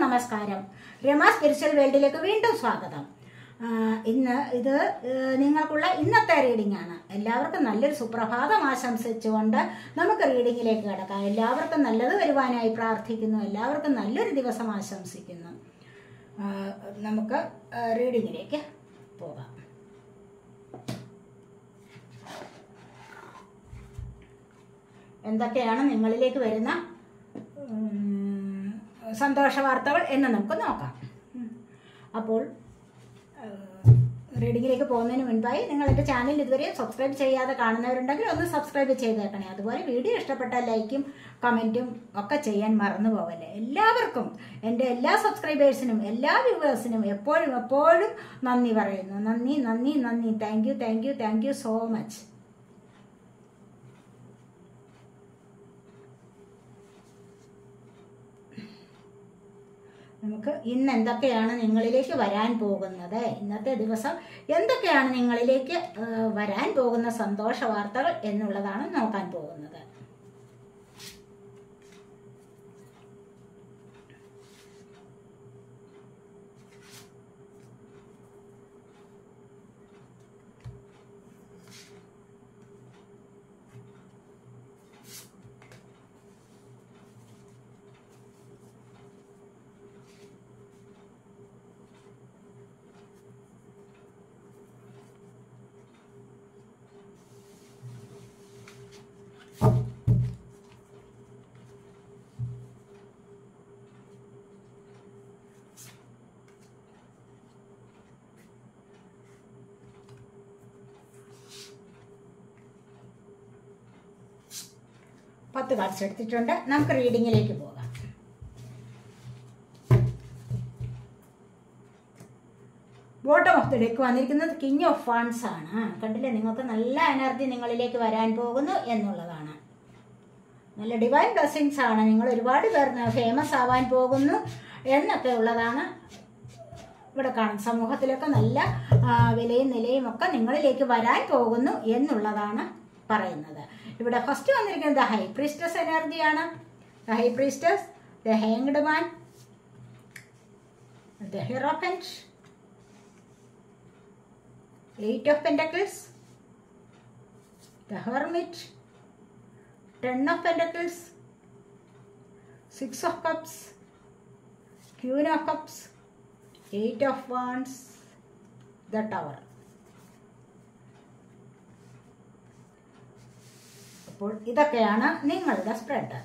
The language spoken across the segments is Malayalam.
നമസ്കാരം രമ സ്പിരിച്വൽ വേൾഡിലേക്ക് വീണ്ടും സ്വാഗതം ആ, ഇന്ന് ഇത് ഏ, നിങ്ങൾക്കുള്ള ഇന്നത്തെ റീഡിംഗ് ആണ് എല്ലാവർക്കും നല്ലൊരു സുപ്രഭാതം ആശംസിച്ചുകൊണ്ട് നമുക്ക് റീഡിങ്ങിലേക്ക് കിടക്കാം എല്ലാവർക്കും നല്ലത് വരുവാനായി പ്രാർത്ഥിക്കുന്നു എല്ലാവർക്കും നല്ലൊരു ദിവസം ആശംസിക്കുന്നു ആ, നമുക്ക് ആ, റീഡിങ്ങിലേക്ക് പോകാം എന്തൊക്കെയാണ് നിങ്ങളിലേക്ക് വരുന്ന ഉം, സന്തോഷ വാർത്തകൾ എന്ന് നമുക്ക് നോക്കാം ഉം. അപ്പോൾ റീഡിങ്ങിലേക്ക് പോകുന്നതിന് മുൻപായി നിങ്ങൾ എൻ്റെ ചാനൽ ഇതുവരെ സബ്സ്ക്രൈബ് ചെയ്യാതെ കാണുന്നവരുണ്ടെങ്കിൽ ഒന്ന് സബ്സ്ക്രൈബ് ചെയ്തേക്കണേ അതുപോലെ വീഡിയോ ഇഷ്ടപ്പെട്ട ലൈക്കും കമൻറ്റും ഒക്കെ ചെയ്യാൻ മറന്നു പോകല്ലേ എല്ലാവർക്കും എൻ്റെ എല്ലാ സബ്സ്ക്രൈബേഴ്സിനും എല്ലാ വ്യൂവേഴ്സിനും എപ്പോഴും എപ്പോഴും നന്ദി പറയുന്നു നന്ദി നന്ദി നന്ദി thank you thank you thank you so much നമുക്ക് ഇന്ന് എന്തൊക്കെയാണ് നിങ്ങളിലേക്ക് വരാൻ പോകുന്നത് ഇന്നത്തെ ദിവസം എന്തൊക്കെയാണ് നിങ്ങളിലേക്ക് ആ, വരാൻ പോകുന്ന സന്തോഷ വാർത്തകൾ എന്നുള്ളതാണ് നോക്കാൻ പോകുന്നത് പത്ത് കാർഡ്സ് എടുത്തിട്ടുണ്ട് നമുക്ക് റീഡിങ്ങിലേക്ക് പോകാം ബോട്ടം ഓഫ് ദി ഡെക്ക് വന്നിരിക്കുന്നത് കിങ് ഓഫ് ഫണ്ട്സ് ആണ് കണ്ടില്ലേ നിങ്ങൾക്ക് നല്ല എനർജി നിങ്ങളിലേക്ക് വരാൻ പോകുന്നു എന്നുള്ളതാണ് നല്ല ഡിവൈൻ ബ്ലെസ്സിങ്സ് ആണ് നിങ്ങൾ ഒരുപാട് പേർ ഫേമസ് ആവാൻ പോകുന്നു എന്നൊക്കെ ഉള്ളതാണ് ഇവിടെ കാണും സമൂഹത്തിലൊക്കെ നല്ല ആ, വിലയും നിലയും ഒക്കെ നിങ്ങളിലേക്ക് വരാൻ പോകുന്നു എന്നുള്ളതാണ് പറയുന്നത് ഇവിടെ ഫസ്റ്റ് വന്നിരിക്കുന്നത് ഹൈ പ്രീസ്റ്റസ് എനർജിയാണ് high priestess the hanged man the hierophant eight of pentacles the hermit ten of pentacles six of cups queen of cups eight of wands the tower അപ്പോൾ ഇതൊക്കെയാണ് നിങ്ങളുടെ സ്പ്രെഡ്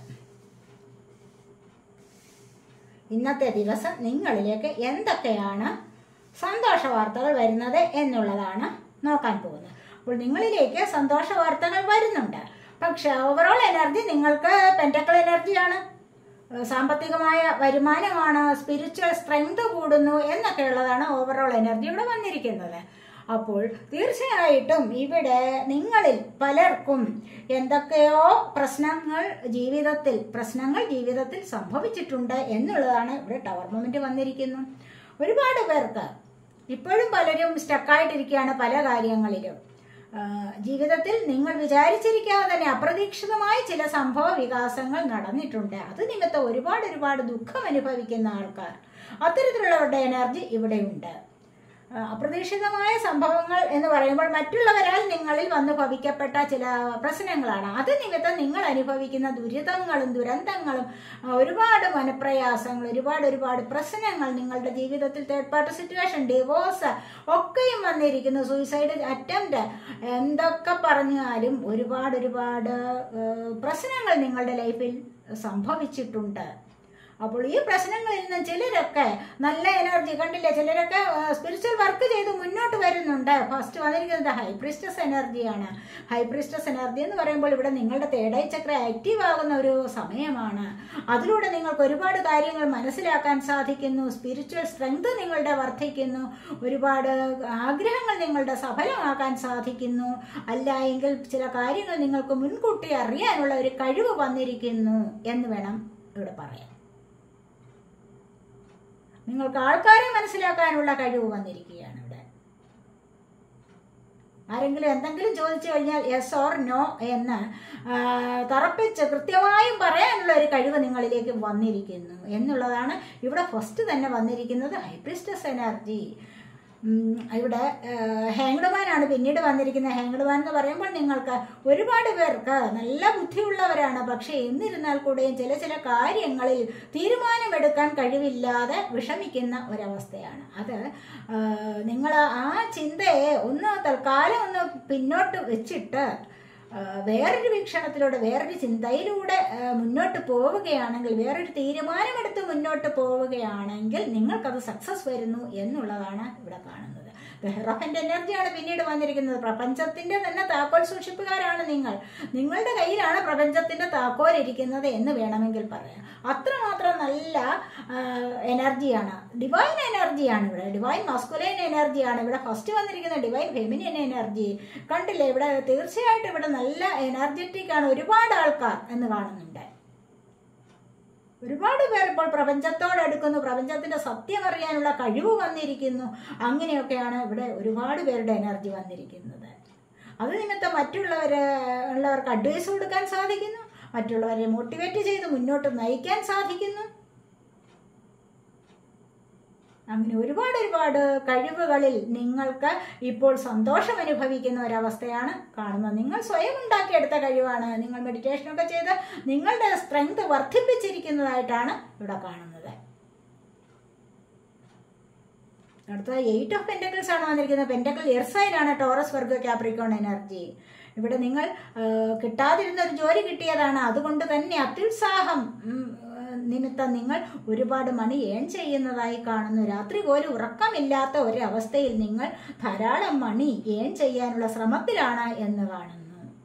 ഇന്നത്തെ ദിവസം നിങ്ങളിലേക്ക് എന്തൊക്കെയാണ് സന്തോഷ വാർത്തകൾ വരുന്നത് എന്നുള്ളതാണ് നോക്കാൻ പോകുന്നത് അപ്പോൾ നിങ്ങളിലേക്ക് സന്തോഷ വാർത്തകൾ വരുന്നുണ്ട് പക്ഷെ ഓവറോൾ എനർജി നിങ്ങൾക്ക് പെൻറ്റക്കൾ എനർജിയാണ് ഏഹ് സാമ്പത്തികമായ വരുമാനമാണ് സ്പിരിച്വൽ സ്ട്രെങ്ത് കൂടുന്നു എന്നൊക്കെയുള്ളതാണ് ഓവറോൾ എനർജി ഇവിടെ വന്നിരിക്കുന്നത് അപ്പോൾ തീർച്ചയായിട്ടും ഇവിടെ നിങ്ങളിൽ പലർക്കും എന്തൊക്കെയോ പ്രശ്നങ്ങൾ ജീവിതത്തിൽ പ്രശ്നങ്ങൾ ജീവിതത്തിൽ സംഭവിച്ചിട്ടുണ്ട് എന്നുള്ളതാണ് ഇവിടെ ടവർ മൊമെന്റ് വന്നിരിക്കുന്നു ഒരുപാട് പേർക്ക് ഇപ്പോഴും പലരും സ്റ്റക്കായിട്ടിരിക്കുകയാണ് പല കാര്യങ്ങളിലും ആ, ജീവിതത്തിൽ നിങ്ങൾ വിചാരിച്ചിരിക്കാതെ തന്നെ അപ്രതീക്ഷിതമായ ചില സംഭവ വികാസങ്ങൾ നടന്നിട്ടുണ്ട് അത് നിമിത്തം ഒരുപാട് ഒരുപാട് ദുഃഖം അനുഭവിക്കുന്ന ആൾക്കാർ അത്തരത്തിലുള്ളവരുടെ എനർജി ഇവിടെയുണ്ട് ആ, അപ്രതീക്ഷിതമായ സംഭവങ്ങൾ എന്ന് പറയുമ്പോൾ മറ്റുള്ളവരാൽ നിങ്ങളിൽ വന്ന് ഭവിക്കപ്പെട്ട ചില പ്രശ്നങ്ങളാണ് അത് നിമിത്തം നിങ്ങൾ അനുഭവിക്കുന്ന ദുരിതങ്ങളും ദുരന്തങ്ങളും ആ, ഒരുപാട് മനപ്രയാസങ്ങൾ ഒരുപാട് ഒരുപാട് പ്രശ്നങ്ങൾ നിങ്ങളുടെ ജീവിതത്തിൽ തേർഡ് പാർട്ടി സിറ്റുവേഷൻ ഡിവോഴ്സ് ഒക്കെയും വന്നിരിക്കുന്നു സൂയിസൈഡ് അറ്റംപ്റ്റ് എന്തൊക്കെ പറഞ്ഞാലും ഒരുപാട് ഒരുപാട് ആ, പ്രശ്നങ്ങൾ നിങ്ങളുടെ ലൈഫിൽ സംഭവിച്ചിട്ടുണ്ട് അപ്പോൾ ഈ പ്രശ്നങ്ങളിൽ നിന്ന് ചിലരൊക്കെ നല്ല എനർജി കണ്ടില്ലേ ചിലരൊക്കെ സ്പിരിച്വൽ വർക്ക് ചെയ്ത് മുന്നോട്ട് വരുന്നുണ്ട് ഫസ്റ്റ് വന്നിരിക്കുന്നത് ഹൈപ്രിസ്റ്റസ് എനർജിയാണ് ഹൈപ്രിസ്റ്റസ് എനർജി എന്ന് പറയുമ്പോൾ ഇവിടെ നിങ്ങളുടെ തേടൈ ചക്ര ആക്റ്റീവ് ആകുന്ന ഒരു സമയമാണ് അതിലൂടെ നിങ്ങൾക്ക് ഒരുപാട് കാര്യങ്ങൾ മനസ്സിലാക്കാൻ സാധിക്കുന്നു സ്പിരിച്വൽ സ്ട്രെങ്ത് നിങ്ങളുടെ വർദ്ധിക്കുന്നു ഒരുപാട് ആഗ്രഹങ്ങൾ നിങ്ങളുടെ സഫലമാക്കാൻ സാധിക്കുന്നു അല്ല എങ്കിൽ ചില കാര്യങ്ങൾ നിങ്ങൾക്ക് മുൻകൂട്ടി അറിയാനുള്ള ഒരു കഴിവ് വന്നിരിക്കുന്നു എന്ന് വേണം ഇവിടെ പറയാം നിങ്ങൾക്ക് ആൾക്കാരെ മനസ്സിലാക്കാനുള്ള കഴിവ് വന്നിരിക്കുകയാണ് ഇവിടെ ആരെങ്കിലും എന്തെങ്കിലും ചോദിച്ചു കഴിഞ്ഞാൽ യെസ് ഓർ നോ എന്ന് ആ, തറപ്പിച്ച് കൃത്യമായും പറയാനുള്ള ഒരു കഴിവ് നിങ്ങളിലേക്ക് വന്നിരിക്കുന്നു എന്നുള്ളതാണ് ഇവിടെ ഫസ്റ്റ് തന്നെ വന്നിരിക്കുന്നത് ഹൈപ്രിസ്റ്റസ് എനർജി ഉം, ഇവിടെ ഹാങ്ഡ്മാനാണ് പിന്നീട് വന്നിരിക്കുന്നത് ഹാങ്ഡ്മാൻ എന്ന് പറയുമ്പോൾ നിങ്ങൾക്ക് ഒരുപാട് പേർക്ക് നല്ല ബുദ്ധിയുള്ളവരാണ് പക്ഷേ എന്നിരുന്നാൽ കൂടെയും ചില ചില കാര്യങ്ങളിൽ തീരുമാനമെടുക്കാൻ കഴിവില്ലാതെ വിഷമിക്കുന്ന ഒരവസ്ഥയാണ് അത് നിങ്ങൾ ആ ചിന്തയെ ഒന്ന് തൽക്കാലം ഒന്ന് പിന്നോട്ട് വെച്ചിട്ട് ആ, വേറൊരു വീക്ഷണത്തിലൂടെ വേറൊരു ചിന്തയിലൂടെ ആ, മുന്നോട്ട് പോവുകയാണെങ്കിൽ വേറൊരു തീരുമാനമെടുത്ത് മുന്നോട്ട് പോവുകയാണെങ്കിൽ നിങ്ങൾക്കത് സക്സസ് വരുന്നു എന്നുള്ളതാണ് ഇവിടെ കാണുന്നത് ബെഹ്റഫിന്റെ എനർജിയാണ് പിന്നീട് വന്നിരിക്കുന്നത് പ്രപഞ്ചത്തിന്റെ തന്നെ താക്കോൽ സൂക്ഷിപ്പുകാരാണ് നിങ്ങൾ നിങ്ങളുടെ കയ്യിലാണ് പ്രപഞ്ചത്തിന്റെ താക്കോൽ ഇരിക്കുന്നത് എന്ന് വേണമെങ്കിൽ പറയാം അത്രമാത്രം നല്ല ആ, എനർജിയാണ് ഡിവൈൻ എനർജിയാണ് ഇവിടെ ഡിവൈൻ മസ്കുലൈൻ എനർജിയാണ് ഇവിടെ ഫസ്റ്റ് വന്നിരിക്കുന്ന ഡിവൈൻ ഫെമിനിയൻ എനർജി കണ്ടില്ലേ ഇവിടെ തീർച്ചയായിട്ടും ഇവിടെ നല്ല എനർജറ്റിക് ആണ് ഒരുപാട് ആൾക്കാർ എന്ന് കാണുന്നുണ്ട് ഒരുപാട് പേർ ഇപ്പോൾ പ്രപഞ്ചത്തോടടുക്കുന്നു പ്രപഞ്ചത്തിന്റെ സത്യം അറിയാനുള്ള കഴിവ് വന്നിരിക്കുന്നു അങ്ങനെയൊക്കെയാണ് ഇവിടെ ഒരുപാട് പേരുടെ എനർജി വന്നിരിക്കുന്നത് അത് നിമിത്തം മറ്റുള്ളവര് ഉള്ളവർക്ക് അഡ്വൈസ് കൊടുക്കാൻ സാധിക്കുന്നു മറ്റുള്ളവരെ മോട്ടിവേറ്റ് ചെയ്ത് മുന്നോട്ട് നയിക്കാൻ സാധിക്കുന്നു അങ്ങനെ ഒരുപാട് ഒരുപാട് കഴിവുകളിൽ നിങ്ങൾക്ക് ഇപ്പോൾ സന്തോഷം അനുഭവിക്കുന്ന ഒരവസ്ഥയാണ് കാണുന്നത് നിങ്ങൾ സ്വയം ഉണ്ടാക്കിയെടുത്ത കഴിവാണ് നിങ്ങൾ മെഡിറ്റേഷനൊക്കെ ചെയ്ത് നിങ്ങളുടെ സ്ട്രെങ്ത് വർദ്ധിപ്പിച്ചിരിക്കുന്നതായിട്ടാണ് ഇവിടെ കാണുന്നത് അടുത്ത എയ്റ്റ് ഓഫ് പെൻറ്റക്കിൾസ് ആണ് വന്നിരിക്കുന്നത് പെൻറ്റക്കിൾ എർസൈനാണ് ടോറസ് വർഗ ക്യാപ്രിക്കോൺ എനർജി ഇവിടെ നിങ്ങൾ ആ, കിട്ടാതിരുന്ന ഒരു ജോലി കിട്ടിയതാണ് അതുകൊണ്ട് തന്നെ അത്യുത്സാഹം ഉം, ആ, നിമിത്തം നിങ്ങൾ ഒരുപാട് മണി ഏൺ ചെയ്യുന്നതായി കാണുന്നു രാത്രി പോലും ഉറക്കമില്ലാത്ത ഒരവസ്ഥയിൽ നിങ്ങൾ ധാരാളം മണി ഏൺ ചെയ്യാനുള്ള ശ്രമത്തിലാണ് എന്ന് കാണുന്നു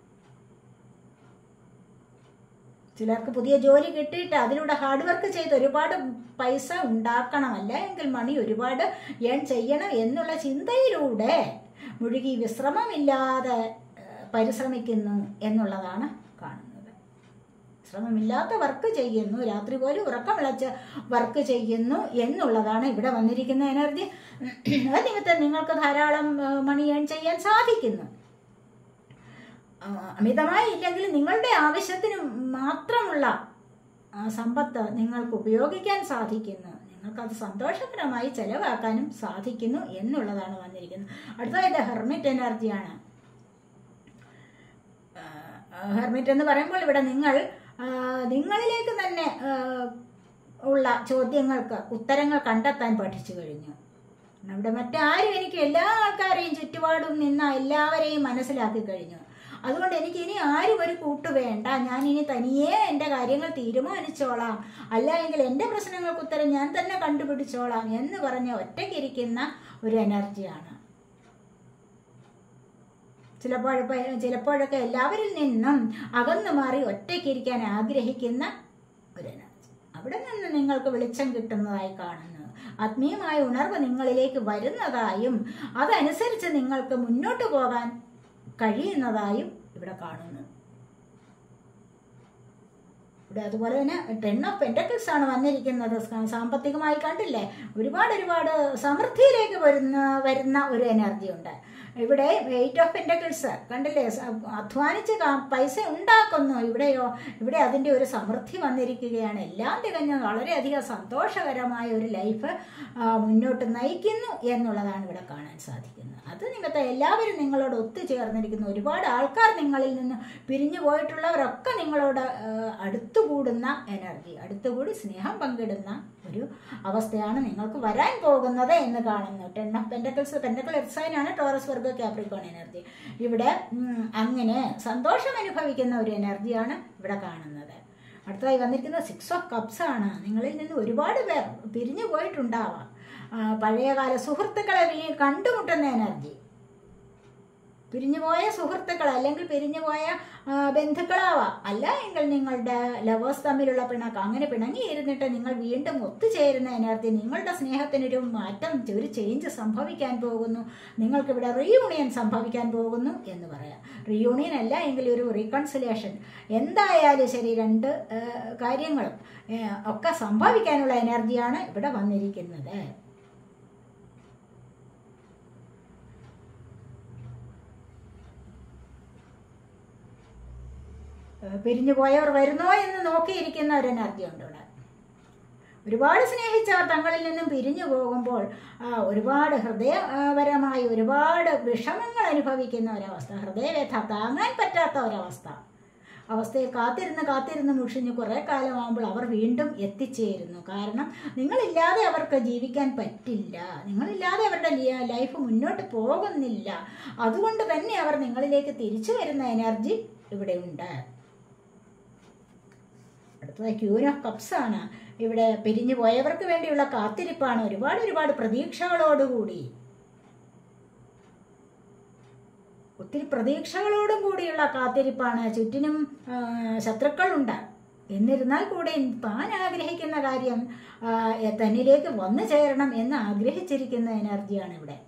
ചിലർക്ക് പുതിയ ജോലി കിട്ടിയിട്ട് അതിലൂടെ ഹാർഡ് വർക്ക് ചെയ്ത് ഒരുപാട് പൈസ ഉണ്ടാക്കണം അല്ല എങ്കിൽ മണി ഒരുപാട് ഏൺ ചെയ്യണം എന്നുള്ള ചിന്തയിലൂടെ മുഴുകി വിശ്രമമില്ലാതെ ഏഹ്, പരിശ്രമിക്കുന്നു എന്നുള്ളതാണ് കാണുന്നത് ശ്രമമില്ലാത്ത വർക്ക് ചെയ്യുന്നു രാത്രി പോലും ഉറക്കം വിളച്ച് വർക്ക് ചെയ്യുന്നു എന്നുള്ളതാണ് ഇവിടെ വന്നിരിക്കുന്ന എനർജി അത് നിമിത്തം നിങ്ങൾക്ക് ധാരാളം ഏഹ്, മണി ഏൺ ചെയ്യാൻ സാധിക്കുന്നു ആ, അമിതമായി ഇല്ലെങ്കിൽ നിങ്ങളുടെ ആവശ്യത്തിന് മാത്രമുള്ള ആ, സമ്പത്ത് നിങ്ങൾക്ക് ഉപയോഗിക്കാൻ സാധിക്കുന്നു നിങ്ങൾക്കത് സന്തോഷകരമായി ചെലവാക്കാനും സാധിക്കുന്നു എന്നുള്ളതാണ് വന്നിരിക്കുന്നത് അടുത്തതായിട്ട് ഹെർമിറ്റ് എനർജിയാണ് ഹെർമിറ്റ് എന്ന് പറയുമ്പോൾ ഇവിടെ നിങ്ങൾ ആ, നിങ്ങളിലേക്ക് തന്നെ ആ, ഉള്ള ചോദ്യങ്ങൾക്ക് ഉത്തരങ്ങൾ കണ്ടെത്താൻ പഠിച്ചു കഴിഞ്ഞു അവിടെ മറ്റാരും എനിക്ക് എല്ലാ ആൾക്കാരെയും ചുറ്റുപാടും നിന്ന എല്ലാവരെയും മനസ്സിലാക്കി കഴിഞ്ഞു അതുകൊണ്ട് എനിക്ക് ഇനി ആരും ഒരു കൂട്ട് വേണ്ട ഞാൻ ഇനി തനിയെ എൻ്റെ കാര്യങ്ങൾ തീരുമാനിച്ചോളാം അല്ല എങ്കിൽ എൻ്റെ പ്രശ്നങ്ങൾക്ക് ഉത്തരം ഞാൻ തന്നെ കണ്ടുപിടിച്ചോളാം എന്ന് പറഞ്ഞ് ഒറ്റയ്ക്കിരിക്കുന്ന ഒരു എനർജിയാണ് ചിലപ്പോഴൊക്കെ ചിലപ്പോഴൊക്കെ എല്ലാവരിൽ നിന്നും അകന്നു മാറി ഒറ്റയ്ക്കിരിക്കാൻ ആഗ്രഹിക്കുന്ന ഒരു എനർജി അവിടെ നിന്ന് നിങ്ങൾക്ക് വെളിച്ചം കിട്ടുന്നതായി കാണുന്നു ആത്മീയമായ ഉണർവ് നിങ്ങളിലേക്ക് വരുന്നതായും അതനുസരിച്ച് നിങ്ങൾക്ക് മുന്നോട്ട് പോകാൻ കഴിയുന്നതായും ഇവിടെ കാണുന്നു ഇവിടെ അതുപോലെ തന്നെ ടെൻ ഓഫ് പെൻറ്റക്കിൾസ് ആണ് വന്നിരിക്കുന്നത് സ- സാമ്പത്തികമായി കണ്ടില്ലേ ഒരുപാട് ഒരുപാട് സമൃദ്ധിയിലേക്ക് വരുന്ന വരുന്ന ഒരു എനർജി ഉണ്ട് ഇവിടെ എയ്റ്റ് ഓഫ് പെൻറ്റക്കിൾസ് കണ്ടില്ലേ സ- അധ്വാനിച്ച് കാ- പൈസ ഉണ്ടാക്കുന്നു ഇവിടെയോ ഇവിടെ അതിൻ്റെ ഒരു സമൃദ്ധി വന്നിരിക്കുകയാണ് എല്ലാം തികഞ്ഞ വളരെയധികം സന്തോഷകരമായ ഒരു ലൈഫ് മുന്നോട്ട് നയിക്കുന്നു എന്നുള്ളതാണ് ഇവിടെ കാണാൻ സാധിക്കുന്നത് അത് നിമിത്തം എല്ലാവരും നിങ്ങളോട് ഒത്തുചേർന്നിരിക്കുന്നു ഒരുപാട് ആൾക്കാർ നിങ്ങളിൽ നിന്ന് പിരിഞ്ഞു പോയിട്ടുള്ളവരൊക്കെ നിങ്ങളോട് ആ, അടുത്തുകൂടുന്ന എനർജി അടുത്തുകൂടി സ്നേഹം പങ്കിടുന്ന ഒരു അവസ്ഥയാണ് നിങ്ങൾക്ക് വരാൻ പോകുന്നത് എന്ന് കാണുന്നു ടെൻ ഓഫ് പെൻറ്റക്കിൾസ് പെൻറ്റക്കിൾ എക്സൈനാണ് ടോറസ് വർഗ ക്യാപ്രിക്കോൺ എനർജി ഇവിടെ ഉം, അങ്ങനെ സന്തോഷം അനുഭവിക്കുന്ന ഒരു എനർജിയാണ് ഇവിടെ കാണുന്നത് അടുത്തതായി വന്നിരിക്കുന്നത് സിക്സ് ഓഫ് കപ്സ് ആണ് നിങ്ങളിൽ നിന്ന് ഒരുപാട് പേർ പിരിഞ്ഞു പോയിട്ടുണ്ടാവാം ആ, പഴയകാല സുഹൃത്തുക്കളെ വീ- കണ്ടുമുട്ടുന്ന എനർജി പിരിഞ്ഞുപോയ സുഹൃത്തുക്കൾ അല്ലെങ്കിൽ പിരിഞ്ഞുപോയ ആ, ബന്ധുക്കളാവാം അല്ല എങ്കിൽ നിങ്ങളുടെ ലവേഴ്സ് തമ്മിലുള്ള പിണക്കം അങ്ങനെ പിണങ്ങി ഇരുന്നിട്ട് നിങ്ങൾ വീണ്ടും ഒത്തുചേരുന്ന എനർജി നിങ്ങളുടെ സ്നേഹത്തിനൊരു മാറ്റം ഒരു ചേഞ്ച് സംഭവിക്കാൻ പോകുന്നു നിങ്ങൾക്കിവിടെ റീയൂണിയൻ സംഭവിക്കാൻ പോകുന്നു എന്ന് പറയാം റീയൂണിയൻ അല്ല എങ്കിൽ ഒരു റീകൺസിലേഷൻ എന്തായാലും ശരി രണ്ട് ആ, കാര്യങ്ങളും ആ, ഒക്കെ സംഭവിക്കാനുള്ള എനർജിയാണ് ഇവിടെ വന്നിരിക്കുന്നത് ഏഹ് പിരിഞ്ഞു പോയവർ വരുന്നോ എന്ന് നോക്കിയിരിക്കുന്ന ഒരു എനർജി ഉണ്ട് ഇവിടെ ഒരുപാട് സ്നേഹിച്ചവർ തങ്ങളിൽ നിന്നും പിരിഞ്ഞു പോകുമ്പോൾ ആ, ഒരുപാട് ഹൃദയപരമായി ഒരുപാട് വിഷമങ്ങൾ അനുഭവിക്കുന്ന ഒരവസ്ഥ ഹൃദയവേദ താങ്ങാൻ പറ്റാത്ത ഒരവസ്ഥ അവസ്ഥയിൽ കാത്തിരുന്ന് കാത്തിരുന്ന് മുഷിഞ്ഞ് കുറേ കാലമാകുമ്പോൾ അവർ വീണ്ടും എത്തിച്ചേരുന്നു കാരണം നിങ്ങളില്ലാതെ അവർക്ക് ജീവിക്കാൻ പറ്റില്ല നിങ്ങളില്ലാതെ അവരുടെ ലി- ലൈഫ് മുന്നോട്ട് പോകുന്നില്ല അതുകൊണ്ട് തന്നെ അവർ നിങ്ങളിലേക്ക് തിരിച്ചു വരുന്ന എനർജി ഇവിടെ ഉണ്ട് അടുത്തത് ക്യൂൻ ഓഫ് കപ്സ് ആണ് ഇവിടെ പിരിഞ്ഞു പോയവർക്ക് വേണ്ടിയുള്ള കാത്തിരിപ്പാണ് ഒരുപാട് ഒരുപാട് പ്രതീക്ഷകളോടുകൂടി ഒത്തിരി പ്രതീക്ഷകളോടും കൂടിയുള്ള കാത്തിരിപ്പാണ് ചുറ്റിനും ആ, ശത്രുക്കളുണ്ട് എന്നിരുന്നാൽ കൂടി താൻ ആഗ്രഹിക്കുന്ന കാര്യം ആ, തന്നിലേക്ക് വന്നു ചേരണം എന്ന് ആഗ്രഹിച്ചിരിക്കുന്ന എനർജിയാണ് ഇവിടെ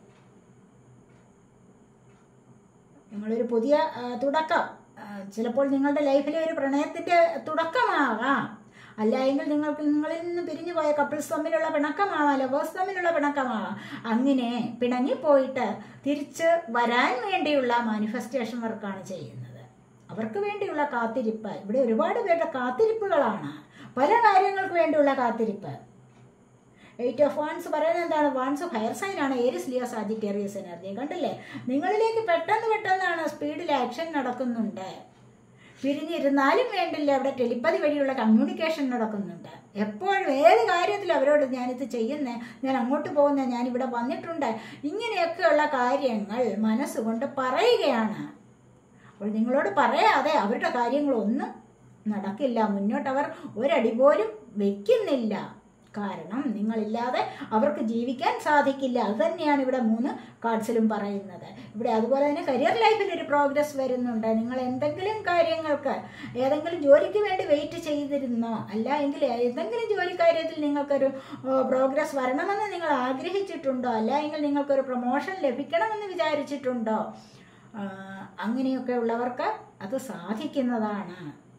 നിങ്ങളൊരു പുതിയ ആ, തുടക്കം ആ, ചിലപ്പോൾ നിങ്ങളുടെ ലൈഫിലെ ഒരു പ്രണയത്തിന്റെ തുടക്കമാകാം അല്ല എങ്കിൽ നിങ്ങൾക്ക് നിങ്ങളിൽ നിന്ന് പിരിഞ്ഞു പോയ കപ്പിൾസ് തമ്മിലുള്ള പിണക്കമാവാം ലവേഴ്സ് തമ്മിലുള്ള പിണക്കമാവാം അങ്ങനെ പിണങ്ങിപ്പോയിട്ട് തിരിച്ച് വരാൻ വേണ്ടിയുള്ള മാനിഫെസ്റ്റേഷൻ വർക്കാണ് ചെയ്യുന്നത് അവർക്ക് വേണ്ടിയുള്ള കാത്തിരിപ്പ് ഇവിടെ ഒരുപാട് പേരുടെ കാത്തിരിപ്പുകളാണ് പല കാര്യങ്ങൾക്ക് വേണ്ടിയുള്ള കാത്തിരിപ്പ് എയ്റ്റ് ഓഫ് വാൺസ് പറയുന്നത് എന്താണ് വാൺസ് ഫയർ സൈൻ ആണ് ഏരിസ് ലിയോ സാജിറ്റേറിയസ് എനർജി കണ്ടില്ലേ നിങ്ങളിലേക്ക് പെട്ടെന്ന് പെട്ടെന്നാണ് സ്പീഡിൽ ആക്ഷൻ നടക്കുന്നുണ്ട് പിരിഞ്ഞിരുന്നാലും വേണ്ടില്ല അവിടെ ടെലിപ്പതി വഴിയുള്ള കമ്മ്യൂണിക്കേഷൻ നടക്കുന്നുണ്ട് എപ്പോഴും ഏത് കാര്യത്തിലും അവരോട് ഞാനിത് ചെയ്യുന്നേ ഞാൻ അങ്ങോട്ട് പോകുന്നേ ഞാൻ ഇവിടെ വന്നിട്ടുണ്ട് ഇങ്ങനെയൊക്കെയുള്ള കാര്യങ്ങൾ മനസ്സുകൊണ്ട് പറയുകയാണ് അപ്പോൾ നിങ്ങളോട് പറയാതെ അവരുടെ കാര്യങ്ങളൊന്നും നടക്കില്ല മുന്നോട്ട് അവർ ഒരടി പോലും വെക്കുന്നില്ല കാരണം നിങ്ങളില്ലാതെ അവർക്ക് ജീവിക്കാൻ സാധിക്കില്ല അത് തന്നെയാണ് ഇവിടെ മൂന്ന് കാർഡ്സിലും പറയുന്നത് ഇവിടെ അതുപോലെ തന്നെ കരിയർ ലൈഫിൽ ഒരു പ്രോഗ്രസ് വരുന്നുണ്ട് നിങ്ങൾ എന്തെങ്കിലും കാര്യങ്ങൾക്ക് ഏതെങ്കിലും ജോലിക്ക് വേണ്ടി വെയിറ്റ് ചെയ്തിരുന്നോ അല്ല എങ്കിൽ ഏതെങ്കിലും ജോലി കാര്യത്തിൽ നിങ്ങൾക്കൊരു പ്രോഗ്രസ് വരണമെന്ന് നിങ്ങൾ ആഗ്രഹിച്ചിട്ടുണ്ടോ അല്ല എങ്കിൽ നിങ്ങൾക്കൊരു പ്രൊമോഷൻ ലഭിക്കണമെന്ന് വിചാരിച്ചിട്ടുണ്ടോ ആ, അങ്ങനെയൊക്കെ ഉള്ളവർക്ക് അത് സാധിക്കുന്നതാണ്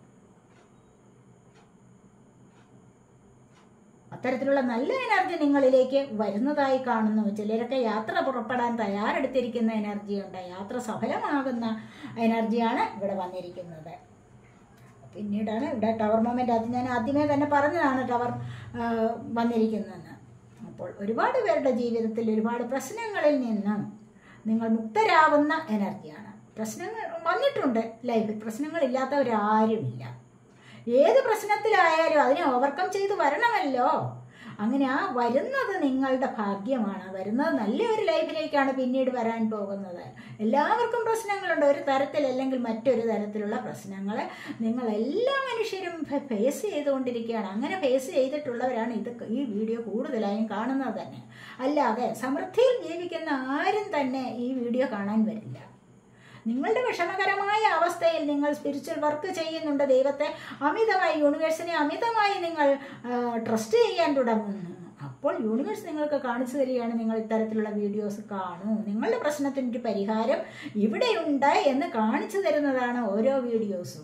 അത്തരത്തിലുള്ള നല്ല എനർജി നിങ്ങളിലേക്ക് വരുന്നതായി കാണുന്നു ചിലരൊക്കെ യാത്ര പുറപ്പെടാൻ തയ്യാറെടുത്തിരിക്കുന്ന എനർജിയുണ്ട് യാത്ര സഫലമാകുന്ന എനർജിയാണ് ഇവിടെ വന്നിരിക്കുന്നത് പിന്നീടാണ് ഇവിടെ ടവർ മൊമെൻ്റ് അത് ഞാൻ ആദ്യമേ തന്നെ പറഞ്ഞതാണ് ടവർ ആ, വന്നിരിക്കുന്നതെന്ന് അപ്പോൾ ഒരുപാട് പേരുടെ ജീവിതത്തിൽ ഒരുപാട് പ്രശ്നങ്ങളിൽ നിന്നും നിങ്ങൾ മുക്തരാവുന്ന എനർജിയാണ് പ്രശ്നങ്ങൾ വന്നിട്ടുണ്ട് ലൈഫിൽ പ്രശ്നങ്ങളില്ലാത്തവരാരുമില്ല ഏത് പ്രശ്നത്തിലായാലും അതിനെ ഓവർകം ചെയ്ത് വരണമല്ലോ അങ്ങനെ ആ വരുന്നത് നിങ്ങളുടെ ഭാഗ്യമാണ് വരുന്നത് നല്ലൊരു ലൈഫിലേക്കാണ് പിന്നീട് വരാൻ പോകുന്നത് എല്ലാവർക്കും പ്രശ്നങ്ങളുണ്ട് ഒരു തരത്തിൽ അല്ലെങ്കിൽ മറ്റൊരു തരത്തിലുള്ള പ്രശ്നങ്ങൾ നിങ്ങൾ എല്ലാ മനുഷ്യരും ഫേസ് ചെയ്തുകൊണ്ടിരിക്കുകയാണ് അങ്ങനെ ഫേസ് ചെയ്തിട്ടുള്ളവരാണ് ഇത് ഈ വീഡിയോ കൂടുതലായും കാണുന്നത് തന്നെ അല്ലാതെ സമൃദ്ധിയിൽ ജീവിക്കുന്ന ആരും തന്നെ ഈ വീഡിയോ കാണാൻ വരില്ല നിങ്ങളുടെ വിഷമകരമായ അവസ്ഥയിൽ നിങ്ങൾ സ്പിരിച്വൽ വർക്ക് ചെയ്യുന്നുണ്ട് ദൈവത്തെ അമിതമായി യൂണിവേഴ്സിനെ അമിതമായി നിങ്ങൾ ട്രസ്റ്റ് ചെയ്യാൻ തുടങ്ങുന്നു അപ്പോൾ യൂണിവേഴ്സ് നിങ്ങൾക്ക് കാണിച്ചു തരികയാണ് നിങ്ങൾ ഇത്തരത്തിലുള്ള വീഡിയോസ് കാണൂ നിങ്ങളുടെ പ്രശ്നത്തിനൊരു പരിഹാരം ഇവിടെയുണ്ട് എന്ന് കാണിച്ചു തരുന്നതാണ് ഓരോ വീഡിയോസും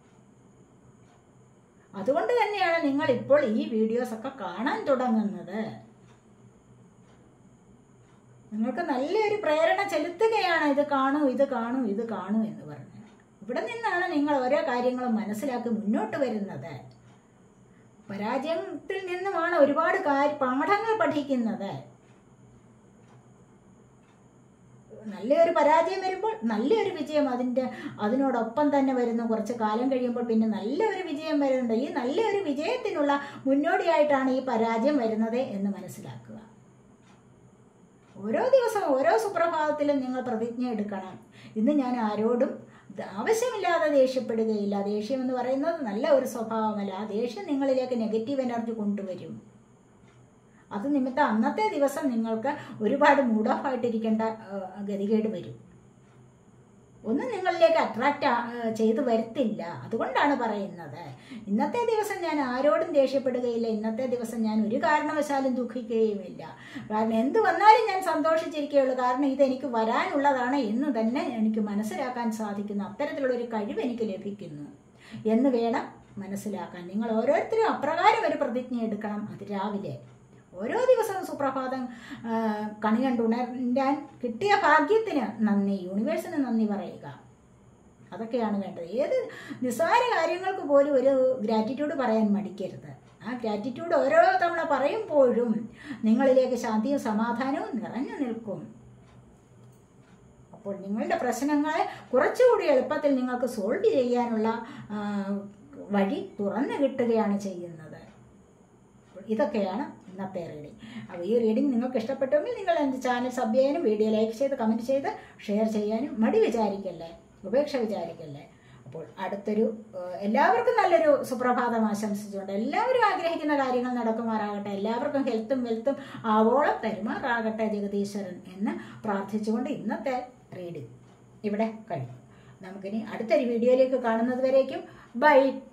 അതുകൊണ്ട് തന്നെയാണ് നിങ്ങൾ ഇപ്പോൾ ഈ വീഡിയോസ് ഒക്കെ കാണാൻ തുടങ്ങുന്നത് നിങ്ങൾക്ക് നല്ലൊരു പ്രേരണ ചെലുത്തുകയാണ് ഇത് കാണൂ ഇത് കാണൂ ഇത് കാണൂ എന്ന് പറഞ്ഞ് ഇവിടെ നിന്നാണ് നിങ്ങൾ ഓരോ കാര്യങ്ങളും മനസ്സിലാക്കി മുന്നോട്ട് വരുന്നത് പരാജയത്തിൽ നിന്നുമാണ് ഒരുപാട് കാര്യ പാഠങ്ങൾ പഠിക്കുന്നത് നല്ലൊരു പരാജയം വരുമ്പോൾ നല്ലൊരു വിജയം അതിൻ്റെ അതിനോടൊപ്പം തന്നെ വരുന്നു കുറച്ച് കാലം കഴിയുമ്പോൾ പിന്നെ നല്ലൊരു വിജയം വരുന്നുണ്ട് ഈ നല്ലൊരു വിജയത്തിനുള്ള മുന്നോടിയായിട്ടാണ് ഈ പരാജയം വരുന്നത് എന്ന് മനസ്സിലാക്കുക ഓരോ ദിവസവും ഓരോ സുപ്രഭാതത്തിലും നിങ്ങൾ പ്രതിജ്ഞ എടുക്കണം ഇന്ന് ഞാൻ ആരോടും ദ- ആവശ്യമില്ലാതെ ദേഷ്യപ്പെടുകയില്ല ദേഷ്യം എന്ന് പറയുന്നത് നല്ല ഒരു സ്വഭാവമല്ല ആ ദേഷ്യം നിങ്ങളിലേക്ക് നെഗറ്റീവ് എനർജി കൊണ്ടുവരും അത് നിമിത്തം അന്നത്തെ ദിവസം നിങ്ങൾക്ക് ഒരുപാട് മൂഡ് ഓഫ് ആയിട്ടിരിക്കേണ്ട ആ, ഗതികേട് വരും ഒന്നും നിങ്ങളിലേക്ക് അട്രാക്റ്റ് ചെയ്തു വരുത്തില്ല അതുകൊണ്ടാണ് പറയുന്നത് ഇന്നത്തെ ദിവസം ഞാൻ ആരോടും ദേഷ്യപ്പെടുകയില്ല ഇന്നത്തെ ദിവസം ഞാൻ ഒരു കാരണവശാലും ദുഃഖിക്കുകയുമില്ല കാരണം എന്ത് വന്നാലും ഞാൻ സന്തോഷിച്ചിരിക്കുകയുള്ളൂ കാരണം ഇതെനിക്ക് വരാനുള്ളതാണ് എന്ന് തന്നെ എനിക്ക് മനസ്സിലാക്കാൻ സാധിക്കുന്നു അത്തരത്തിലുള്ള ഒരു കഴിവ് എനിക്ക് ലഭിക്കുന്നു എന്ന് വേണം മനസ്സിലാക്കാൻ നിങ്ങൾ ഓരോരുത്തരും അപ്രകാരം ഒരു പ്രതിജ്ഞ എടുക്കണം അത് രാവിലെ ഓരോ ദിവസവും സുപ്രഭാതം ആ, കണി കണ്ടുണരാൻ കിട്ടിയ ഭാഗ്യത്തിന് നന്ദി യൂണിവേഴ്സിന് നന്ദി പറയുക അതൊക്കെയാണ് വേണ്ടത് ഏത് നിസ്സാര കാര്യങ്ങൾക്ക് പോലും ഒരു ഗ്രാറ്റിറ്റ്യൂഡ് പറയാൻ മടിക്കരുത് ആ ഗ്രാറ്റിറ്റ്യൂഡ് ഓരോ തവണ പറയുമ്പോഴും നിങ്ങളിലേക്ക് ശാന്തിയും സമാധാനവും നിറഞ്ഞു നിൽക്കും അപ്പോൾ നിങ്ങളുടെ പ്രശ്നങ്ങളെ കുറച്ചുകൂടി എളുപ്പത്തിൽ നിങ്ങൾക്ക് സോൾവ് ചെയ്യാനുള്ള ആ, വഴി തുറന്നു കിട്ടുകയാണ് ചെയ്യുന്നത് അപ്പോൾ ഇതൊക്കെയാണ് ഇന്നത്തെ റീഡിംഗ് അപ്പോൾ ഈ റീഡിംഗ് നിങ്ങൾക്ക് ഇഷ്ടപ്പെട്ടുവെങ്കിൽ നിങ്ങൾ എൻ്റെ ചാനൽ സബ് ചെയ്യാനും വീഡിയോ ലൈക്ക് ചെയ്ത് കമൻറ്റ് ചെയ്ത് ഷെയർ ചെയ്യാനും മടി വിചാരിക്കല്ലേ ഉപേക്ഷ വിചാരിക്കല്ലേ അപ്പോൾ അടുത്തൊരു ഏഹ്, എല്ലാവർക്കും നല്ലൊരു സുപ്രഭാതം ആശംസിച്ചുകൊണ്ട് എല്ലാവരും ആഗ്രഹിക്കുന്ന കാര്യങ്ങൾ നടക്കുമാറാകട്ടെ എല്ലാവർക്കും ഹെൽത്തും വെൽത്തും ആവോളം തരുമാറാകട്ടെ ജഗദീശ്വരൻ എന്ന് പ്രാർത്ഥിച്ചുകൊണ്ട് ഇന്നത്തെ റീഡിംഗ് ഇവിടെ കഴിഞ്ഞു നമുക്കിനി അടുത്തൊരു വീഡിയോയിലേക്ക് കാണുന്നത് വരേക്കും ബൈ